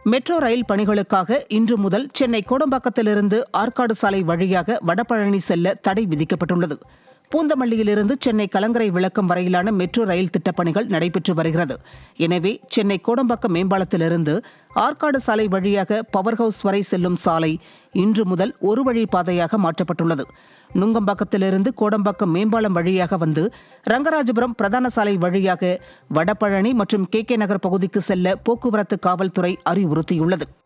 metro rail பணிகளுக்காக இன்று முதல் சென்னை கோடம்பாக்கத்திலிருந்து ஆற்காடு சாலை வழியாக வடபழனி செல்ல தடை விதிக்கப்பட்டுள்ளது பூந்தமல்லியிலிருந்து சென்னை கலங்கரை விளக்கம் வரையிலான மெட்ரோ ரயில் திட்டப்பணிகள் நடைபெற்று வருகிறது எனவே சென்னை கோடம்பாக்கம் மேம்பாலத்திலிருந்து ஆற்காடு சாலை வழியாக பவர் ஹவுஸ் வரை செல்லும் சாலை இன்று முதல் ஒரு வழி பாதையாக மாற்றப்பட்டுள்ளது நுங்கம்பாக்கத்திலிருந்து கோடம்பாக்கம் மேம்பாலம் வழியாக வந்து ரங்கராஜபுரம் பிரதான சாலை வழியாக வடபழனி மற்றும் கே கே நகர் பகுதிக்கு செல்ல போக்குவரத்து காவல்துறை அறிவுறுத்தியுள்ளது